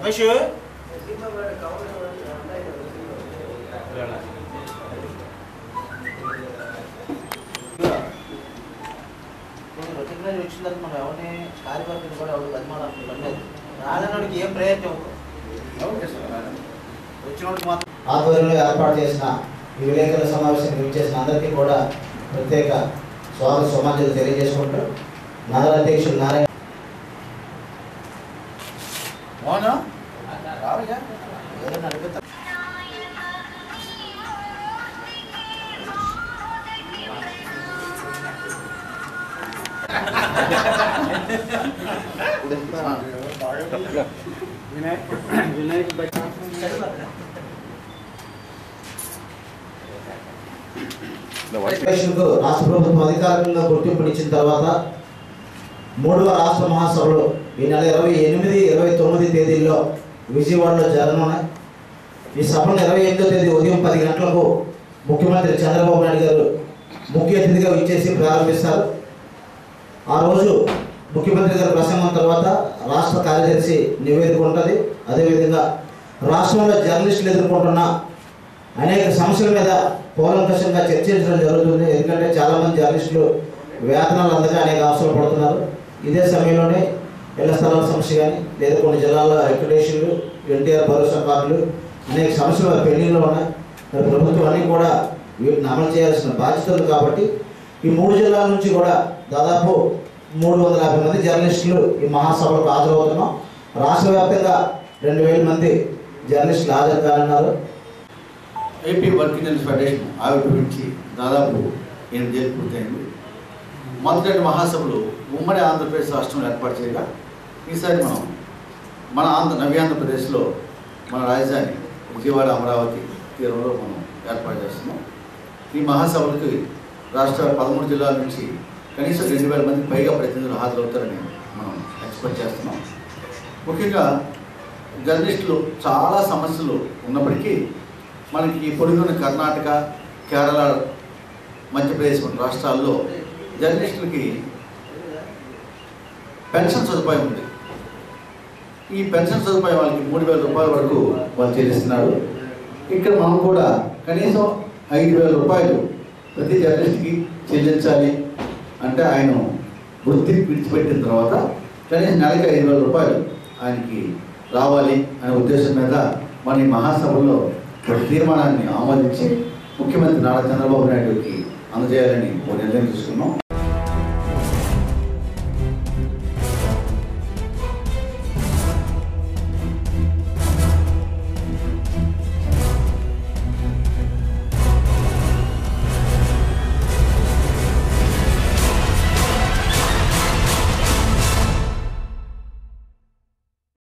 Ramesh recognise వచ్చిన తర్వాత మనం ఎవరిని కార్యవర్గం కూడా ఎవరు బతిమాలని పడలేదు రాలేనోడికి ఏం ప్రయత్నం వచ్చినోడికి మాత్రం ఆధ్వర్యంలో ఏర్పాటు చేసిన ఈ విలేకరుల సమావేశానికి విచ్చేసిన అందరికీ కూడా ప్రత్యేక స్వాగత సమాజాలు తెలియజేసుకుంటూ నగర అధ్యక్షులు నారాయణ మోహన్ రావయ్యా ఏదైనా అడిగితే ఫెడరేషన్కు రాష్ట్ర ప్రభుత్వం అధికారికంగా గుర్తింపునిచ్చిన తర్వాత మూడవ రాష్ట్ర మహాసభలు ఈ నెల ఇరవై ఎనిమిది ఇరవై తొమ్మిది తేదీల్లో విజయవాడలో జరగనున్నాయి ఈ సభను ఇరవై ఎనిమిదో తేదీ ఉదయం పది గంటలకు ముఖ్యమంత్రి చంద్రబాబు నాయుడు గారు ముఖ్య అతిథిగా ఇచ్చేసి ప్రారంభిస్తారు ఆ రోజు ముఖ్యమంత్రి గారి ప్రసంగం తర్వాత రాష్ట్ర కార్యదర్శి నివేదిక ఉంటుంది అదేవిధంగా రాష్ట్రంలో జర్నలిస్టులు ఎదుర్కొంటున్న అనేక సమస్యల మీద కూలంకషంగా చర్చించడం జరుగుతుంది ఎందుకంటే చాలామంది జర్నలిస్టులు వేతనాలు అందక అనేక అవసరాలు పడుతున్నారు ఇదే సమయంలోనే ఇళ్ల స్థలాల సమస్య కానీ లేదా కొన్ని జిల్లాల్లో అక్రిడేషన్లు ఎన్టీఆర్ భరోసా కార్డులు అనేక సమస్యలు పెండింగ్లో ఉన్నాయి మరి ప్రభుత్వం అన్నీ కూడా వీటిని అమలు చేయాల్సిన బాధ్యత ఉంది కాబట్టి ఈ మూడు జిల్లాల నుంచి కూడా దాదాపు మూడు వందల యాభై మంది జర్నలిస్టులు ఈ మహాసభలకు హాజరవుతున్నాం రాష్ట్ర వ్యాప్తంగా రెండు వేల మంది జర్నలిస్టులు హాజరు కానున్నారు ఏపీ వర్కింగ్ జర్నలిస్ట్ ఫెడరేషన్ ఆవిర్భవించి దాదాపు ఎనిమిదేళ్ళు పూర్తయింది మొదటి రెండు మహాసభలు ఉమ్మడి ఆంధ్రప్రదేశ్ రాష్ట్రంలో ఏర్పాటు చేయగా ఈసారి మనం మన ఆంధ్ర నవ్య ఆంధ్రప్రదేశ్లో మన రాజధాని విజయవాడ అమరావతి తీరంలో మనం ఏర్పాటు చేస్తున్నాం ఈ మహాసభలకు రాష్ట్ర పదమూడు జిల్లాల నుంచి కనీసం రెండు వేల మంది పైగా ప్రతినిధులు హాజరవుతారని మనం ఎక్స్పెక్ట్ చేస్తున్నాం ముఖ్యంగా జర్నలిస్టులు చాలా సమస్యలు ఉన్నప్పటికీ మనకి ఈ పొరుగున కర్ణాటక కేరళ మధ్యప్రదేశ్ వంటి రాష్ట్రాల్లో జర్నలిస్టులకి పెన్షన్ సదుపాయం ఉంది ఈ పెన్షన్ సదుపాయం వాళ్ళకి మూడు వేల రూపాయల వరకు వాళ్ళు చెల్లిస్తున్నారు ఇక్కడ మనం కూడా కనీసం ఐదు వేల రూపాయలు ప్రతి జర్నలిస్ట్కి చెల్లించాలి అంటే ఆయన వృత్తి విడిచిపెట్టిన తర్వాత కనీసం నెలకి ఐదు వేల రూపాయలు ఆయనకి రావాలి అనే ఉద్దేశం మీద మన ఈ మహాసభలో ఒక తీర్మానాన్ని ఆమోదించి ముఖ్యమంత్రి నారా చంద్రబాబు నాయుడుకి అందజేయాలని ఒక నిర్ణయం తీసుకున్నాం